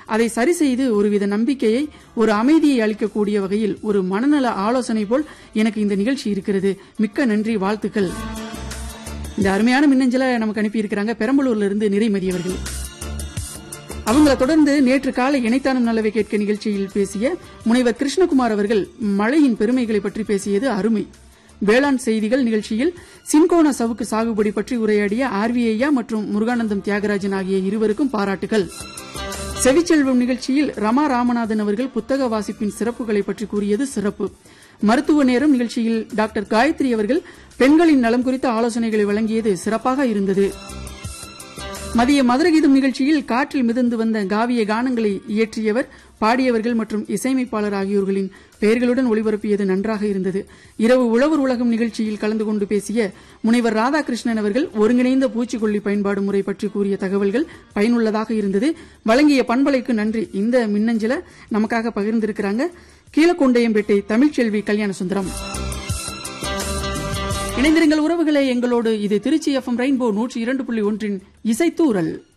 அதை சரி செய்து ஒருவித நம்பிக்கையை ஒரு அமைதியை அளிக்கக்கூடிய வகையில் ஒரு மனநல ஆலோசனை போல் எனக்கு இந்த நிகழ்ச்சி இருக்கிறது மிக்க நன்றி வாழ்த்துக்கள் இந்த அருமையான மின்னஞ்சலை நமக்கு அனுப்பியிருக்கிறாங்க பெரம்பலூர்ல இருந்து நிறைமதி அவர்கள் அவங்கள தொடர்ந்து நேற்று காலை இணைத்தானும் நல்லவை கேட்க நிகழ்ச்சியில் பேசிய முனைவர் கிருஷ்ணகுமார் அவர்கள் மழையின் பெருமைகளை பற்றி பேசியது அருமை வேளாண் செய்திகள் நிகழ்ச்சியில் சின்கோண சவுக்கு சாகுபடி பற்றி உரையாடிய ஆர்விஐயா மற்றும் முருகானந்தம் தியாகராஜன் ஆகிய இருவருக்கும் பாராட்டுகள் செவிச்செல்வம் நிகழ்ச்சியில் ரமா ராமநாதன் அவர்கள் புத்தக வாசிப்பின் சிறப்புகளை பற்றி கூறியது சிறப்பு மருத்துவ நேரம் நிகழ்ச்சியில் டாக்டர் காயத்ரி அவர்கள் பெண்களின் நலம் குறித்த ஆலோசனைகளை வழங்கியது சிறப்பாக இருந்தது மதிய மதுரகீதம் நிகழ்ச்சியில் காற்றில் மிதந்து வந்த காவிய கானங்களை இயற்றியவர் பாடியவர்கள் மற்றும் இசையமைப்பாளர் ஆகியோர்களின் பெயர்களுடன் ஒளிபரப்பியது நன்றாக இருந்தது இரவு உழவர் உலகம் நிகழ்ச்சியில் கலந்து கொண்டு பேசிய முனைவர் ராதாகிருஷ்ணன் அவர்கள் ஒருங்கிணைந்த பூச்சிக்கொல்லி பயன்பாடு முறை பற்றி கூறிய தகவல்கள் பயனுள்ளதாக இருந்தது வழங்கிய பண்பலைக்கு நன்றி இந்த மின்னஞ்சல நமக்காக பகிர்ந்திருக்கிறாங்க கீழக்கொண்டையம்பேட்டை தமிழ்ச்செல்வி கல்யாண சுந்தரம் இணைந்திருங்கள் உறவுகளே எங்களோடு இது திருச்சி எஃப்எம் ரெயின்போ நூற்றி இரண்டு புள்ளி ஒன்றின் இசைத்தூரல்